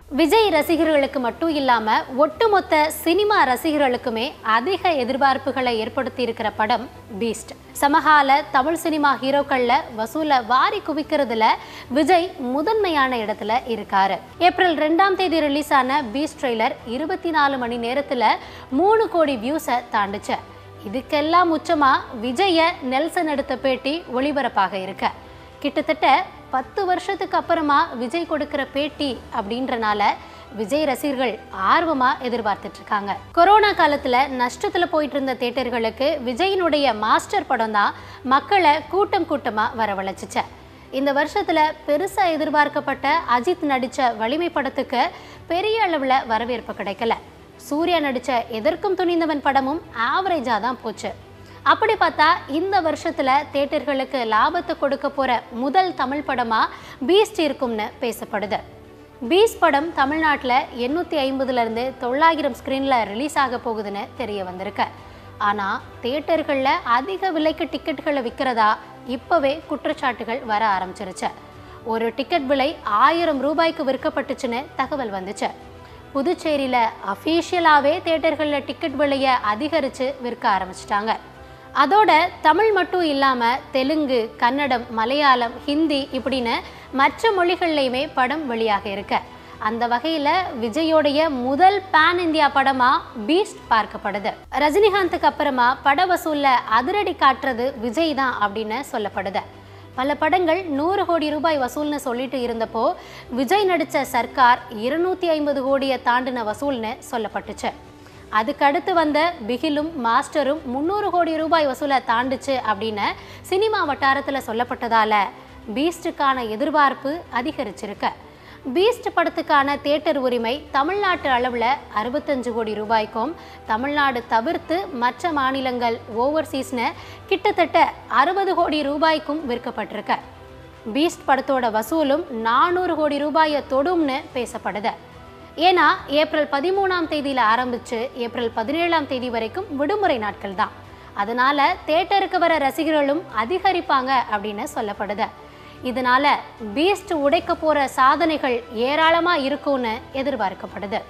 விஜய் ரசிகர்களுக்கு மட்டும் இல்லாம ஒட்டுமொத்த சினிமா ரசிகர்களுக்குமே அதிக எதிர்பார்ப்புகளை ஏற்படுத்தி இருக்கிற படம் பீஸ்ட் சமகால தமிழ் சினிமா ஹீரோக்கள்ல வசூல வாரி குவிக்கிறதுல விஜய் முதன்மையான இடத்துல இருக்காரு ஏப்ரல் ரெண்டாம் தேதி ரிலீஸ் ஆன பீஸ்ட் ட்ரெய்லர் இருபத்தி நாலு மணி நேரத்துல மூணு கோடி வியூஸை தாண்டுச்சு இதுக்கெல்லாம் உச்சமா விஜய நெல்சன் எடுத்த பேட்டி ஒளிபரப்பாக இருக்க கிட்டத்தட்ட பத்து வருஷத்துக்கு அப்புறமா விஜய் கொடுக்கிற பேட்டி அப்படின்றனால விஜய் ரசிகர்கள் ஆர்வமா எதிர்பார்த்துட்டு இருக்காங்க கொரோனா காலத்துல நஷ்டத்துல போயிட்டு இருந்த தேட்டர்களுக்கு விஜயினுடைய மாஸ்டர் படம் தான் மக்களை கூட்டம் கூட்டமா வரவழைச்சிச்சு இந்த வருஷத்துல பெருசா எதிர்பார்க்கப்பட்ட அஜித் நடிச்ச வலிமை படத்துக்கு பெரிய அளவுல வரவேற்பு கிடைக்கல சூர்யா நடிச்ச எதற்கும் துணிந்தவன் படமும் ஆவரேஜா தான் போச்சு அப்படி பார்த்தா இந்த வருஷத்துல தேட்டர்களுக்கு லாபத்தை கொடுக்க போற முதல் தமிழ் படமா பீஸ்ட் இருக்கும்னு பேசப்படுது பீஸ்ட் படம் தமிழ்நாட்டில் எண்ணூற்றி ஐம்பதுலேருந்து தொள்ளாயிரம் ஸ்க்ரீனில் ரிலீஸ் ஆக போகுதுன்னு தெரிய வந்திருக்கு ஆனால் தேட்டர்களில் அதிக விலைக்கு டிக்கெட்டுகளை விற்கிறதா இப்போவே குற்றச்சாட்டுகள் வர ஆரம்பிச்சிருச்சு ஒரு டிக்கெட் விலை ஆயிரம் ரூபாய்க்கு விற்கப்பட்டுச்சுன்னு தகவல் வந்துச்சு புதுச்சேரியில் அஃபீஷியலாகவே தேட்டர்களில் டிக்கெட் விலையை அதிகரித்து விற்க ஆரம்பிச்சிட்டாங்க அதோட தமிழ் மட்டும் இல்லாமல் தெலுங்கு கன்னடம் மலையாளம் ஹிந்தி இப்படின்னு மற்ற மொழிகள்லையுமே படம் வெளியாக இருக்கு அந்த வகையில் விஜயோடைய முதல் பேன் இந்தியா படமாக பீஸ்ட் பார்க்கப்படுது ரஜினிகாந்துக்கு அப்புறமா பட வசூலில் அதிரடி காட்டுறது விஜய் தான் அப்படின்னு சொல்லப்படுது பல படங்கள் நூறு கோடி ரூபாய் வசூல்னு சொல்லிட்டு இருந்தப்போ விஜய் நடித்த சர்க்கார் இருநூத்தி ஐம்பது கோடியை தாண்டின வசூல்னு சொல்லப்பட்டுச்சு அதுக்கு அடுத்து வந்த பிகிலும் மாஸ்டரும் முந்நூறு கோடி ரூபாய் வசூலை தாண்டுச்சு அப்படின்னு சினிமா வட்டாரத்தில் சொல்லப்பட்டதால பீஸ்டுக்கான எதிர்பார்ப்பு அதிகரிச்சிருக்கு பீஸ்ட் படத்துக்கான தியேட்டர் உரிமை தமிழ்நாட்டு அளவில் அறுபத்தஞ்சு கோடி ரூபாய்க்கும் தமிழ்நாடு தவிர்த்து மற்ற மாநிலங்கள் ஓவர்சீஸ்னு கிட்டத்தட்ட அறுபது கோடி ரூபாய்க்கும் விற்கப்பட்டிருக்கு பீஸ்ட் படத்தோட வசூலும் நானூறு கோடி ரூபாயை தொடும்னு பேசப்படுது ஏன்னா ஏப்ரல் பதிமூணாம் தேதியில் ஆரம்பித்து ஏப்ரல் பதினேழாம் தேதி வரைக்கும் விடுமுறை நாட்கள் தான் அதனால தேட்டருக்கு வர ரசிகர்களும் அதிகரிப்பாங்க அப்படின்னு சொல்லப்படுது இதனால பீஸ்ட் உடைக்க போற சாதனைகள் ஏராளமா இருக்கும்னு எதிர்பார்க்கப்படுது